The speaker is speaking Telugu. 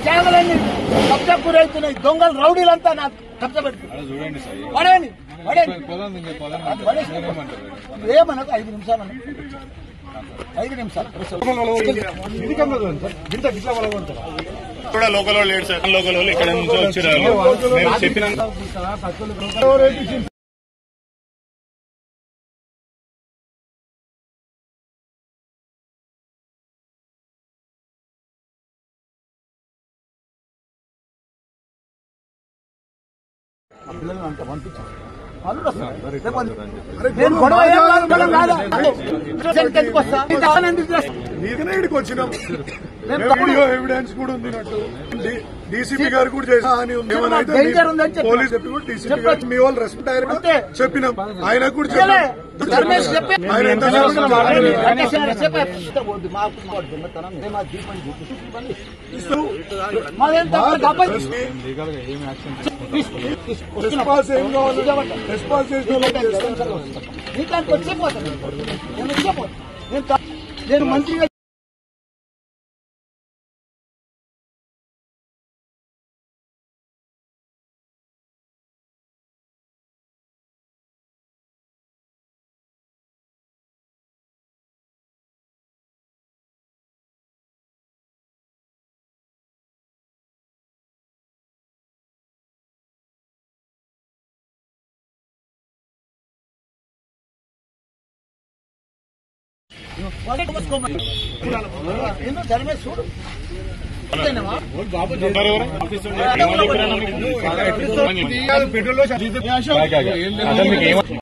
జాగలన్నీ కబ్జా గురవుతున్నాయి దొంగలు రౌడీలంతా నా కబ్జా పెడుతున్నారు చూడండి సార్ పడేని పడేని పొలం ఇంకా పొలం అది పడేసి ఏమనకు ఐదు నిమిషాలు అన్న. ఐదు నిమిషాలు కూడా లోకల్ వాళ్ళు లేడు సార్ లోకల్ వాళ్ళు ఇక్కడ నుంచి వచ్చారు మేము చెప్పిన ఆ పిల్లల్ని అంత పంపించాను అందరూ వస్తారు. రేపు అందరూ. నేను గొడవ ఏం కాదు, మనం కాదా? అదో, స్టేషన్కి ఎందుకు వస్తా? నీకు కావాలని ఎందుకు చేస్తా? నీకనే ఇక్కడికి వచ్చినాం నేను మేము తమ్ముడు. వీడియో ఎవిడెన్స్ కూడా ఉంది నట్టు డీసీపీ గారు కూడా చేసా అని ఉంది. ఏమన్నా అయితే డేంజర్ ఉందని చెప్పిన. పోలీస్ చెప్పి కూడా డీసీపీ చెప్పొచ్చు. గారు మీ వాళ్ళు రెస్పెక్ట్ అంతే. అయ్యారు చెప్పినాం ఆయన కూడా చేయలే. చెప్పాం. ధర్మేష్ చెప్పి ఆయన ఎంత చెప్పినా మాట్లాడలేదు. మాట్లాడలేదు. ధర్మేష్ గారు చెప్పి వద్దు, మాకు మా దొంగతనం, మేము మా దీపం చూపిస్తూ ఇవ్వండి. మాదేం తప్పు, తప్పదు. లీగల్ గా ఏం యాక్షన్ తీసుకో, తీసుకో. రెస్పాన్స్ ఏం కావాలి రెస్పాన్స్ చేసిన వాళ్ళకి చేస్తాం. నీకానికి వచ్చే పోతాను నేను వచ్చే పోతాను నేను త- నేను మంత్రిగా ఎందుకు ధర్మేష్ చూడు అంతేనేమా? పెట్రోల్